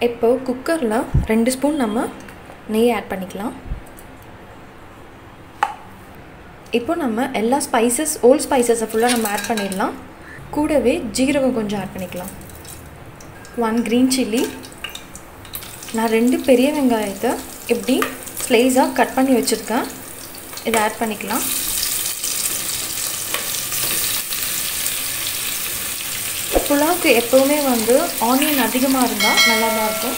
இப்போ குக்கரில் ரெண்டு ஸ்பூன் நம்ம நெய் ஆட் பண்ணிக்கலாம் இப்போ நம்ம எல்லா ஸ்பைசஸ் ஓல்ட் ஸ்பைசஸை ஃபுல்லாக நம்ம ஆட் பண்ணிடலாம் கூடவே ஜீரகம் கொஞ்சம் ஆட் பண்ணிக்கலாம் ஒன் க்ரீன் சில்லி நான் ரெண்டு பெரிய வெங்காயத்தை இப்படி ஸ்லைஸாக கட் பண்ணி வச்சுருக்கேன் இதை ஆட் பண்ணிக்கலாம் புலாவுக்கு எப்போவுமே வந்து ஆனியன் அதிகமாக இருந்தால் நல்லா தான் இருக்கும்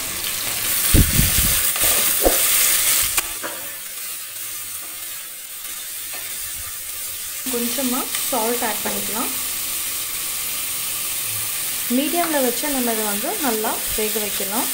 கொஞ்சமாக சால்ட் ஆட் பண்ணிக்கலாம் மீடியமில் வச்சு நம்ம இதை வந்து நல்லா வேக வைக்கலாம்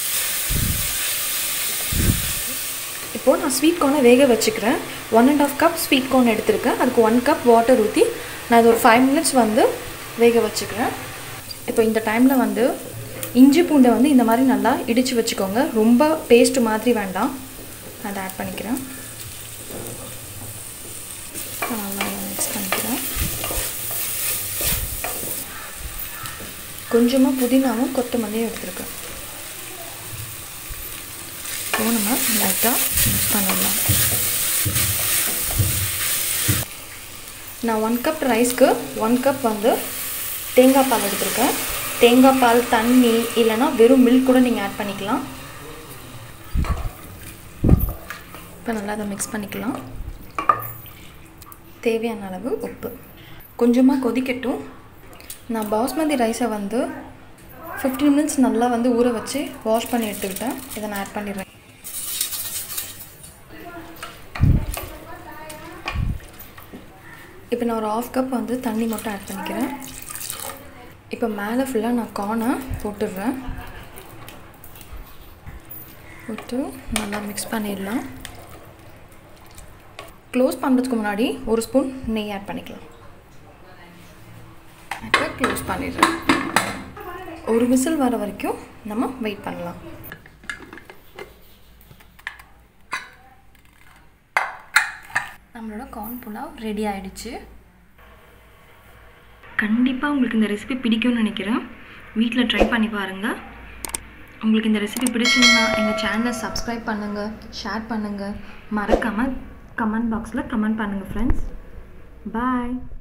இப்போது நான் ஸ்வீட் கார்னை வேக வச்சுக்கிறேன் one and half cup sweet corn எடுத்திருக்கேன் அதுக்கு ஒன் கப் வாட்டர் ஊற்றி நான் இது ஒரு ஃபைவ் மினிட்ஸ் வந்து வேக வச்சுக்கிறேன் இப்போ இந்த டைமில் வந்து இஞ்சி பூண்டை வந்து இந்த மாதிரி நல்லா இடித்து வச்சுக்கோங்க ரொம்ப பேஸ்ட் மாதிரி வேண்டாம் அதை ஆட் பண்ணிக்கிறேன் நல்லா மிக்ஸ் பண்ணிக்கிறேன் கொஞ்சமாக புதினாவும் கொத்தமல்லியும் எடுத்துருக்கேன் இப்போ நம்ம லைட்டாக மிக்ஸ் பண்ணிடலாம் நான் ஒன் கப் ரைஸ்க்கு ஒன் கப் வந்து தேங்காய் பால் எடுத்திருக்கேன் தேங்காய் பால் தண்ணி இல்லைனா வெறும் மில்க் கூட நீங்கள் ஆட் பண்ணிக்கலாம் இப்போ நல்லா அதை மிக்ஸ் பண்ணிக்கலாம் தேவையான அளவு உப்பு கொஞ்சமாக கொதிக்கட்டும் நான் பாஸ்மதி ரைஸை வந்து ஃபிஃப்டீன் மினிட்ஸ் நல்லா வந்து ஊற வச்சு வாஷ் பண்ணி எடுத்துக்கிட்டேன் இதை நான் ஆட் பண்ணிடுறேன் இப்போ நான் ஒரு ஆஃப் கப் வந்து தண்ணி மட்டும் ஆட் பண்ணிக்கிறேன் இப்போ மேலே ஃபுல்லாக நான் கார்னை போட்டுடுறேன் போட்டு நல்லா மிக்ஸ் பண்ணிடலாம் க்ளோஸ் பண்ணுறதுக்கு முன்னாடி ஒரு ஸ்பூன் நெய் ஆட் பண்ணிக்கலாம் இப்போ க்ளோஸ் பண்ணிடுறேன் ஒரு விசில் வர வரைக்கும் நம்ம வெயிட் பண்ணலாம் நம்மளோட கார்ன் புலாவ் ரெடி ஆயிடுச்சு கண்டிப்பாக உங்களுக்கு இந்த ரெசிபி பிடிக்கும்னு நினைக்கிறேன் வீட்டில் ட்ரை பண்ணி பாருங்கள் உங்களுக்கு இந்த ரெசிபி பிடிச்சிருந்தா எங்கள் சேனலை சப்ஸ்கிரைப் பண்ணுங்கள் ஷேர் பண்ணுங்கள் மறக்காமல் கமெண்ட் பாக்ஸில் கமெண்ட் பண்ணுங்கள் ஃப்ரெண்ட்ஸ் பாய்